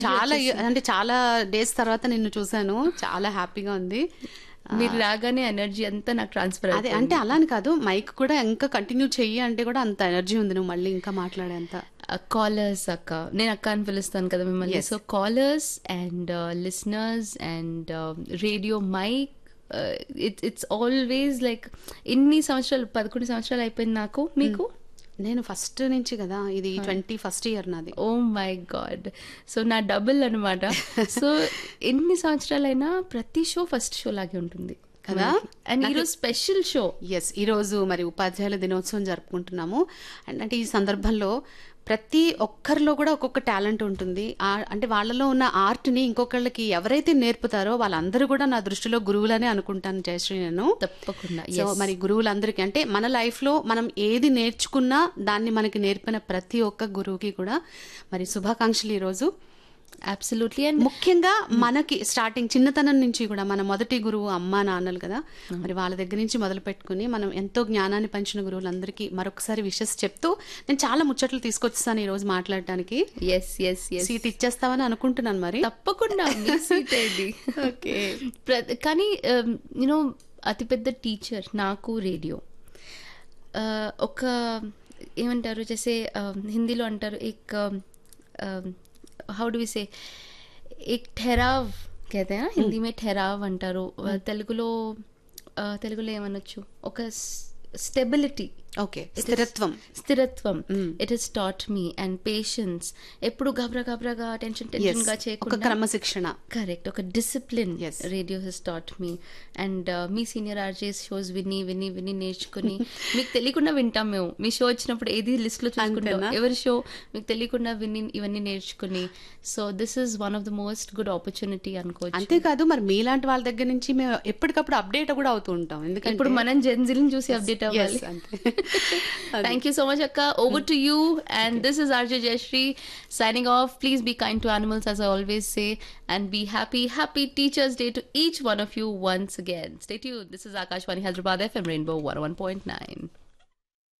చాలా అంటే చాలా డేస్ తర్వాత నిన్ను చూసాను చాలా హ్యాపీగా ఉంది మీరు రాగానే ఎనర్జీ అంతా నాకు ట్రాన్స్ఫర్ అదే అంటే అలా అని కాదు మైక్ కూడా ఇంకా కంటిన్యూ చెయ్యి అంటే కూడా అంత ఎనర్జీ ఉంది నువ్వు మళ్ళీ ఇంకా మాట్లాడేంత కాలర్స్ అక్క నేను అక్క అని పిలుస్తాను కదా మిమ్మల్ని so callers and listeners and radio mike it's it's always like ఇన్ని సంవత్సరాలు పదకొండు సంవత్సరాలు అయిపోయింది నాకు మీకు నేను ఫస్ట్ నుంచి కదా ఇది ట్వంటీ ఫస్ట్ ఇయర్ నాది ఓ మై గాడ్ సో నా డబుల్ అనమాట సో ఎన్ని సంవత్సరాలైనా ప్రతి షో ఫస్ట్ షో లాగే ఉంటుంది కదా? అండ్ ఈరోజు స్పెషల్ షో ఎస్ ఈరోజు మరి ఉపాధ్యాయుల దినోత్సవం జరుపుకుంటున్నాము అండ్ అంటే ఈ సందర్భంలో ప్రతి ఒక్కరిలో కూడా ఒక్కొక్క టాలెంట్ ఉంటుంది ఆ- అంటే వాళ్ళలో ఉన్న ఆర్ట్ని ఇంకొకళ్ళకి ఎవరైతే నేర్పుతారో వాళ్ళందరూ కూడా నా దృష్టిలో గురువులనే అనుకుంటాను జయశ్రీ నేను తప్పకుండా సో మరి గురువులందరికీ అంటే మన లైఫ్లో మనం ఏది నేర్చుకున్నా దాన్ని మనకి నేర్పిన ప్రతి ఒక్క గురువుకి కూడా మరి శుభాకాంక్షలు ఈరోజు అబ్సల్యూట్లీ అండ్ ముఖ్యంగా మనకి స్టార్టింగ్ చిన్నతనం నుంచి కూడా మన మొదటి గురువు అమ్మ నాన్నలు కదా మరి వాళ్ళ దగ్గర నుంచి మొదలు పెట్టుకుని మనం ఎంతో జ్ఞానాన్ని పంచిన గురువులందరికీ మరొకసారి విషెస్ చెప్తూ నేను చాలా ముచ్చట్లు తీసుకొచ్చేసాను ఈ రోజు మాట్లాడటానికి ఎస్ ఎస్ ఎస్ సీట్ ఇచ్చేస్తావని అనుకుంటున్నాను మరి తప్పకుండా మీ seat ఏ ఇది ఓకే ప్ర- కానీ యూనో అతిపెద్ద టీచర్ నాకు రేడియో ఒక ఏమంటారు చేసే హిందీలో అంటారు ఎక్ హౌ డు వి సే ఎక్ ठहराव कहते हैं ना हिंदी में ठहराव అంటారు తెలుగులో ఆ, తెలుగులో ఏమనొచ్చు ఒక స్టెబిలిటీ ఓకే స్థిరత్వం స్థిరత్వం it is taught me and patience ఎప్పుడు గాబరా గాబరాగా టెన్షన్ టెన్షన్ గా ఒక చేయకుండా క్రమశిక్షణ కరెక్ట్ ఒక discipline Yes. Radio has taught me and మీ సీనియర్ ఆర్జేస్ షోస్ విని విని విని నేర్చుకుని మీకు తెలియకుండా వింటాం మేము మీ షో వచ్చినప్పుడు ఏది లిస్ట్ లో చూసుకుంటాం అంతేనా? ఎవరి షో మీకు తెలియకుండా విని ఇవన్నీ నేర్చుకుని so this is one of the most good opportunity అనుకోవచ్చు అంతేకాదు మరి మీలాంటి వాళ్ళ దగ్గర నుంచి మేము ఎప్పటికప్పుడు అప్డేట్ కూడా అవుతూ ఉంటాం ఎందుకంటే ఇప్పుడు మనం జెన్జిల్ని చూసి అప్డేట్ అవ్వాలి Yes, అంతే Thank you so much, Akka. Over to you. And this is Arjay Jayashree signing off. Please be kind to animals, as I always say, and be happy. Happy Teachers' Day to each one of you once again. Stay tuned. This is Akashwani Hyderabad FM Rainbow 101.9.